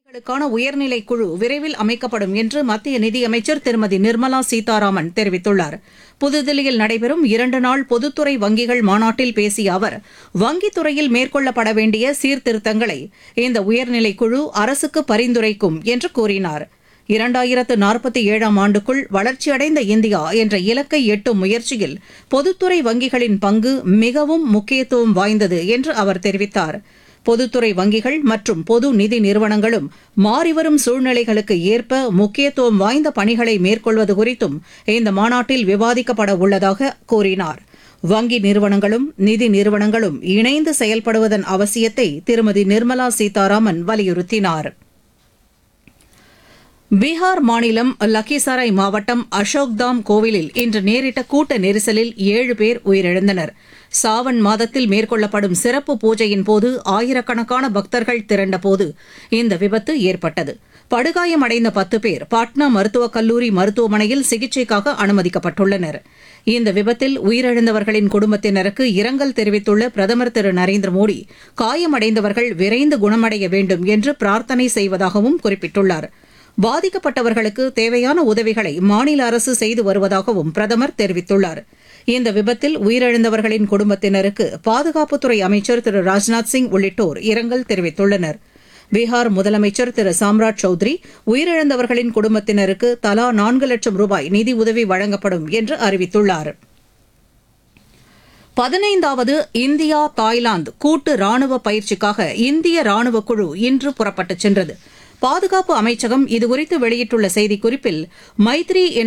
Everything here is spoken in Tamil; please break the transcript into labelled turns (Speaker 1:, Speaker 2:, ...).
Speaker 1: களுக்கான உயர்நிலை குழு விரைவில் அமைக்கப்படும் என்று மத்திய நிதியமைச்சர் திருமதி நிர்மலா சீதாராமன் தெரிவித்துள்ளார் புதுதில்லியில் நடைபெறும் இரண்டு நாள் பொதுத்துறை வங்கிகள் மாநாட்டில் பேசிய அவர் வங்கித் துறையில் மேற்கொள்ளப்பட வேண்டிய சீர்திருத்தங்களை இந்த உயர்நிலை குழு அரசுக்கு பரிந்துரைக்கும் என்று கூறினார் இரண்டாயிரத்து நாற்பத்தி ஏழாம் ஆண்டுக்குள் வளர்ச்சியடைந்த இந்தியா என்ற இலக்கை எட்டும் முயற்சியில் பொதுத்துறை வங்கிகளின் பங்கு மிகவும் முக்கியத்துவம் வாய்ந்தது என்று அவர் தெரிவித்தார் பொதுத்துறை வங்கிகள் மற்றும் பொது நிதி நிறுவனங்களும் மாறிவரும் சூழ்நிலைகளுக்கு ஏற்ப முக்கியத்துவம் வாய்ந்த பணிகளை மேற்கொள்வது குறித்தும் இந்த மாநாட்டில் விவாதிக்கப்பட உள்ளதாக கூறினார் வங்கி நிறுவனங்களும் நிதி நிறுவனங்களும் இணைந்து செயல்படுவதன் அவசியத்தை திருமதி நிர்மலா சீதாராமன் வலியுறுத்தினார் பீகார் மாநிலம் லக்கிசராய் மாவட்டம் அசோக்தாம் கோவிலில் இன்று நேரிட்ட கூட்ட நெரிசலில் ஏழு பேர் உயிரிழந்தனர் சாவன் மாதத்தில் மேற்கொள்ளப்படும் சிறப்பு பூஜையின் போது ஆயிரக்கணக்கான பக்தர்கள் திரண்டபோது இந்த விபத்து ஏற்பட்டது படுகாயமடைந்த பத்து பேர் பாட்னா மருத்துவக் கல்லூரி மருத்துவமனையில் சிகிச்சைக்காக அனுமதிக்கப்பட்டுள்ளனர் இந்த விபத்தில் உயிரிழந்தவர்களின் குடும்பத்தினருக்கு இரங்கல் தெரிவித்துள்ள பிரதமர் திரு நரேந்திர மோடி காயமடைந்தவர்கள் விரைந்து குணமடைய வேண்டும் என்று பிரார்த்தனை செய்வதாகவும் குறிப்பிட்டுள்ளார் பாதிக்கப்பட்டவர்களுக்கு தேவையான உதவிகளை மாநில அரசு செய்து வருவதாகவும் பிரதமர் தெரிவித்துள்ளார் இந்த விபத்தில் உயிரிழந்தவர்களின் குடும்பத்தினருக்கு பாதுகாப்புத்துறை அமைச்சர் திரு ராஜ்நாத் சிங் உள்ளிட்டோர் இரங்கல் தெரிவித்துள்ளனர் பீகார் முதலமைச்சர் திரு சாம்ராஜ் சௌத்ரி உயிரிழந்தவர்களின் குடும்பத்தினருக்கு தலா நான்கு லட்சம் ரூபாய் நிதி உதவி வழங்கப்படும் என்று அறிவித்துள்ளார் பதினைந்தாவது இந்தியா தாய்லாந்து கூட்டு ராணுவ பயிற்சிக்காக இந்திய ராணுவ குழு இன்று புறப்பட்டுச் சென்றது பாதுகாப்பு அமைச்சகம் இதுகுறித்து வெளியிட்டுள்ள செய்திக்குறிப்பில் மைத்ரி என